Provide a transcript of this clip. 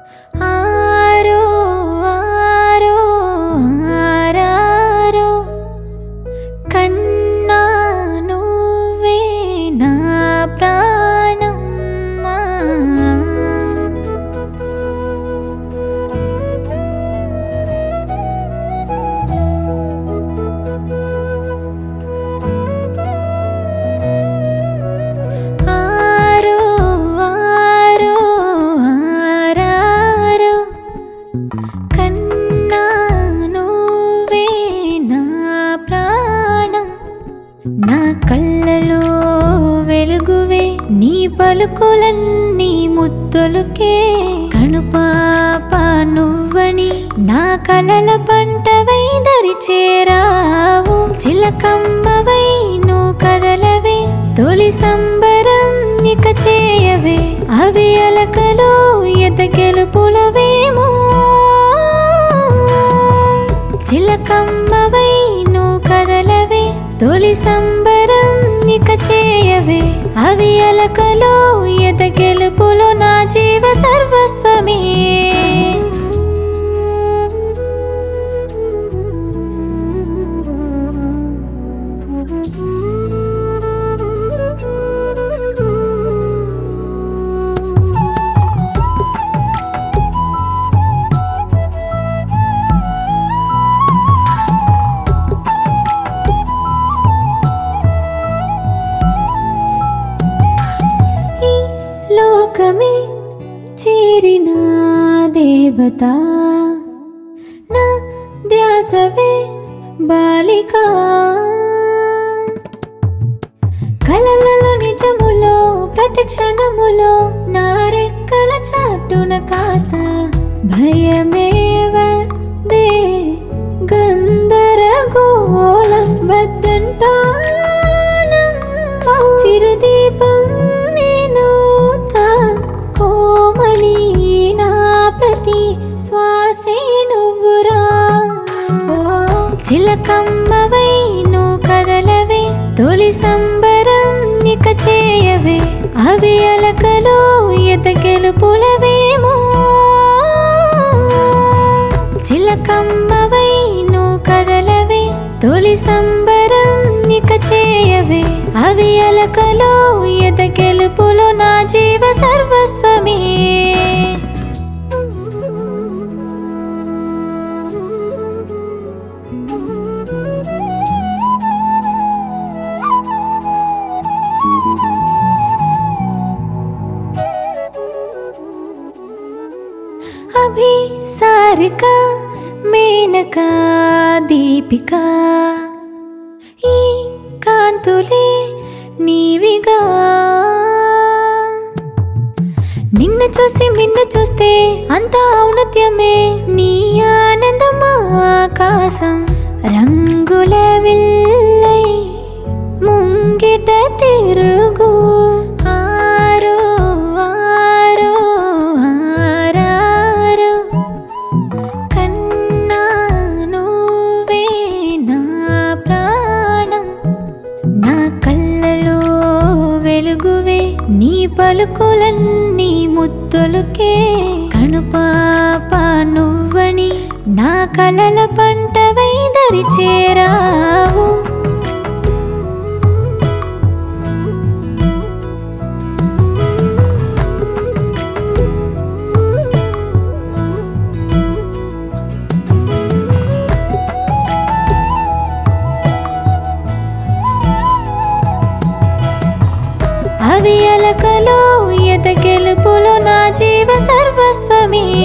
ఆరో ఆరో ఆరారో కన్నా నువ్వే నా ప్రాణం ఆరో ఆరో ఆరారో కన్నా నువ్వే నా ప్రాణం నా కళ్ళలో వెలుగువే నీ పలుకులన్నీ ముద్దులుకే కనుపాప నువ్వని నా కలల పంటవై దరి చేరావు చిలకమ్మవై నువ్వు కదలవే తొలి సంబరం ఇక చేయవే అవి అలకలో ఎత గెలుపులవేమో చిలకమ్మవై నువ్వు కదలవే తొలి సంబరం ఇక చేయవే అవి అలకలో ఎద గెలుపులో నా జీవ సర్వస్వమే ఈ లోకమే చేరిన దేవత నా ధ్యాసవే బాలిక కలలలో నిజములో ప్రతి క్షణములో నా రెక్కల చాటున కాస్త భయమేవ దే గందరగోళం వద్దంటానం చిరుదీపం నేనవుతా కోమలి నా ప్రతి శ్వాసే నువ్వురా ఓ చిలకమ్మవై నువ్వు కదలవే తొలి సంబరం ఇక చేయవే అవి అలకలో ఎత గెలుపులవేమో చిలకమ్మవై నువ్వు కదలవే తొలి సంబరం ఇక చేయవే అవి అలకలో ఎత గెలుపులో నా జీవ సర్వస్వమే అభి సారిక మేనక దీపిక ఈ కాంతులే నీవిగా నిన్న చూసి నిన్ను చూస్తే అంత ఔన్నత్యమే నీ ఆనందం ఆకాశం రంగుల విల్లై ముంగిట తిరుగు ఆరో ఆరో ఆరారో కన్నా నువ్వే నా ప్రాణం నా కళ్ళలో వెలుగువే నీ పలుకులన్నీ ముద్దులుకే కనుపాప నువ్వని నా కలల పంటవై దరి చేరావు అవి అలకలో ఎత గెలుపులో నా జీవ సర్వస్వమే